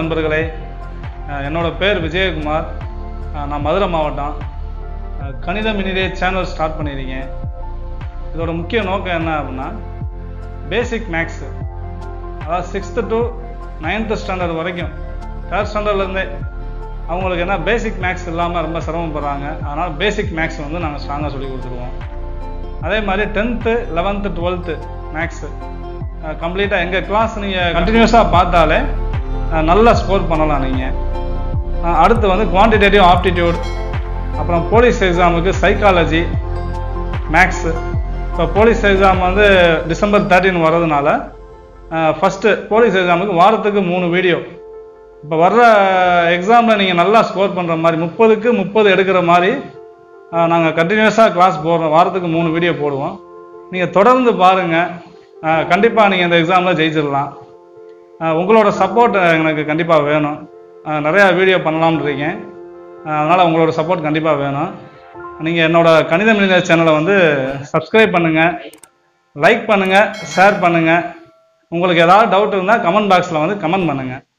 நண்பர்களே அஹ் என்னோட பேர் விஜயகுமார் அஹ் நான் மதுரை மாவட்டம் அஹ் கணிதம் இனிதே சேனல் ஸ்டார்ட் பண்ணியிருக்கேன் இதோட முக்கிய நோக்கம் என்ன அப்படின்னா பேசிக் மேக்ஸு அதாவது சிக்ஸ்த்து டு நைன்த்து ஸ்டாண்டர்ட் வரைக்கும் தேர்ட் ஸ்டாண்டர்ட்லேருந்தே அவங்களுக்கு என்ன பேசிக் மேக்ஸ் இல்லாமல் ரொம்ப சிரமப்படுறாங்க அதனால் பேசிக் மேக்ஸ் வந்து நாங்கள் ஸ்ட்ராங்காக சொல்லி கொடுத்துருவோம் அதே மாதிரி டென்த்து லெவன்த்து டுவெல்த்து மேக்ஸு கம்ப்ளீட்டாக எங்கள் கிளாஸ் நீங்கள் கண்டினியூஸாக பார்த்தாலே அஹ், நல்லா ஸ்கோர் பண்ணலாம் நீங்கள் அடுத்து வந்து குவான்டிடேட்டிவ் ஆப்டிடியூட் அப்புறம் போலீஸ் எக்ஸாமுக்கு சைக்காலஜி மேக்ஸு இப்போ போலீஸ் எக்ஸாம் வந்து டிசம்பர் தேர்ட்டின் வர்றதுனால ஃபஸ்ட்டு போலீஸ் எக்ஸாமுக்கு வாரத்துக்கு மூணு வீடியோ இப்போ வர்ற எக்ஸாமில் நீங்கள் நல்லா ஸ்கோர் பண்ணுற மாதிரி முப்பதுக்கு முப்பது எடுக்கிற மாதிரி நாங்கள் கண்டினியூஸாக கிளாஸ் போடுறோம் வாரத்துக்கு மூணு வீடியோ போடுவோம் நீங்கள் தொடர்ந்து பாருங்கள் கண்டிப்பாக நீங்கள் இந்த எக்ஸாமில் ஜெயிச்சிடலாம் ஆஹ் உங்களோட சப்போர்ட் எனக்கு கண்டிப்பாக வேணும் ஆஹ் நிறையா வீடியோ பண்ணலாம்னு இருக்கேன் அதனால் உங்களோட சப்போர்ட் கண்டிப்பாக வேணும் நீங்கள் என்னோட கணித மினிதர் சேனலை வந்து சப்ஸ்கிரைப் பண்ணுங்கள் லைக் பண்ணுங்கள் ஷேர் பண்ணுங்கள் உங்களுக்கு ஏதாவது டவுட் இருந்தால் கமெண்ட் பாக்ஸில் வந்து கமெண்ட் பண்ணுங்கள்